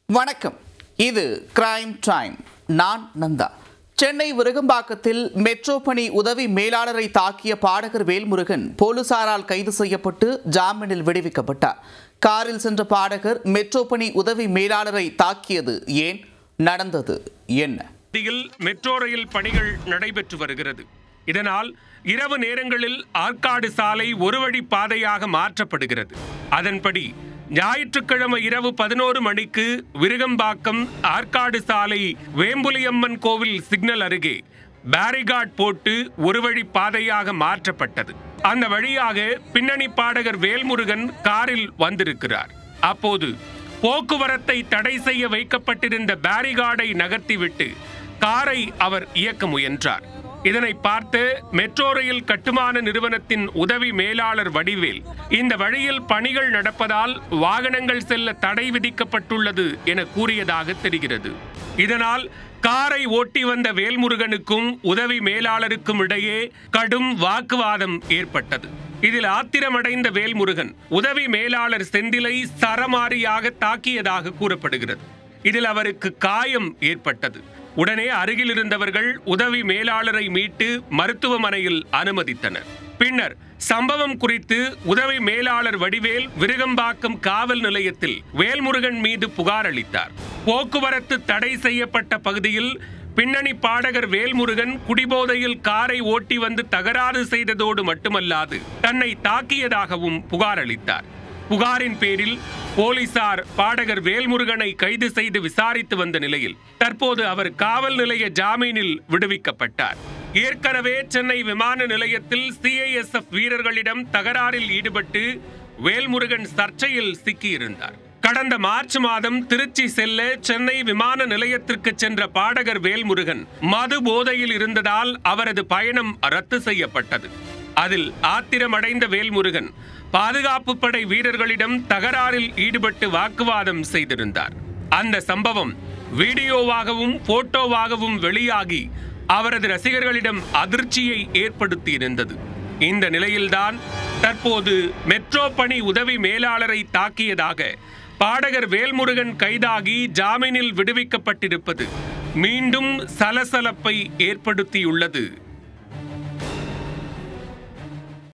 வணக்கம் இது crime time நான் நந்தா சென்னை விருகம்பாக்கத்தில் மெட்ரோ பணி உதவி மேலாளரை தாக்கிய பாடகர் வேல்முருகன் போலீசாரால் கைது செய்யப்பட்டு ஜாமீனில் விடுவிக்கப்பட்டார் காரில் சென்ற பாடகர் மெட்ரோ பணி உதவி மேலாளரை தாக்கியது ஏன் நடந்தது என்ன பகுதியில் மெட்ரோ ரயில் பணிகள் நடைபெற்று வருகிறது இதனால் இரவு நேரங்களில் ஆற்காடு சாலை ஒரு வழி பாதையாக மாற்றப்படுகிறது அதன்படி ஞாயிற்றுக்கிழமை இரவு பதினோரு மணிக்கு விருகம்பாக்கம் ஆற்காடு சாலை வேம்புலியம்மன் கோவில் சிக்னல் அருகே பேரிகார்ட் போட்டு ஒரு வழி பாதையாக மாற்றப்பட்டது அந்த வழியாக பின்னணி பாடகர் வேல்முருகன் காரில் வந்திருக்கிறார் அப்போது போக்குவரத்தை தடை செய்ய வைக்கப்பட்டிருந்த பேரிகார்டை நகர்த்திவிட்டு காரை அவர் இயக்க முயன்றார் இதனை பார்த்து மெட்ரோ ரயில் கட்டுமான நிறுவனத்தின் உதவி மேலாளர் வடிவேல் இந்த வழியில் பணிகள் நடப்பதால் வாகனங்கள் செல்ல தடை விதிக்கப்பட்டுள்ளது என கூறியதாக தெரிகிறது இதனால் காரை ஓட்டி வந்த வேல்முருகனுக்கும் உதவி மேலாளருக்கும் இடையே கடும் வாக்குவாதம் ஏற்பட்டது இதில் ஆத்திரமடைந்த வேல்முருகன் உதவி மேலாளர் செந்திலை சரமாரியாக தாக்கியதாக கூறப்படுகிறது இதில் அவருக்கு காயம் ஏற்பட்டது உடனே அருகில் இருந்தவர்கள் உதவி மேலாளரை மீட்டு மருத்துவமனையில் அனுமதித்தனர் பின்னர் சம்பவம் குறித்து உதவி மேலாளர் வடிவேல் விருகம்பாக்கம் காவல் நிலையத்தில் வேல்முருகன் மீது புகார் அளித்தார் போக்குவரத்து தடை செய்யப்பட்ட பகுதியில் பின்னணி பாடகர் வேல்முருகன் குடிபோதையில் காரை ஓட்டி வந்து தகராறு செய்ததோடு மட்டுமல்லாது தன்னை தாக்கியதாகவும் புகார் அளித்தார் புகாரின் பேரில் போலீசார் பாடகர் வேல்முருகனை கைது செய்து விசாரித்து வந்த நிலையில் தற்போது அவர் காவல் நிலைய ஜாமீனில் விடுவிக்கப்பட்டார் ஏற்கனவே சென்னை விமான நிலையத்தில் சிஐஎஸ்எஃப் வீரர்களிடம் தகராறில் ஈடுபட்டு வேல்முருகன் சர்ச்சையில் சிக்கியிருந்தார் கடந்த மார்ச் மாதம் திருச்சி செல்ல சென்னை விமான நிலையத்திற்கு சென்ற பாடகர் வேல்முருகன் மது போதையில் இருந்ததால் அவரது பயணம் ரத்து செய்யப்பட்டது அதில் ஆத்திரமடைந்த வேல்முருகன் பாதுகாப்பு படை வீரர்களிடம் தகராறில் ஈடுபட்டு வாக்குவாதம் செய்திருந்தார் அந்த சம்பவம் வீடியோவாகவும் போட்டோவாகவும் வெளியாகி அவரது ரசிகர்களிடம் அதிர்ச்சியை ஏற்படுத்தியிருந்தது இந்த நிலையில்தான் தற்போது மெட்ரோ பணி உதவி மேலாளரை தாக்கியதாக பாடகர் வேல்முருகன் கைதாகி ஜாமீனில் விடுவிக்கப்பட்டிருப்பது மீண்டும் சலசலப்பை ஏற்படுத்தியுள்ளது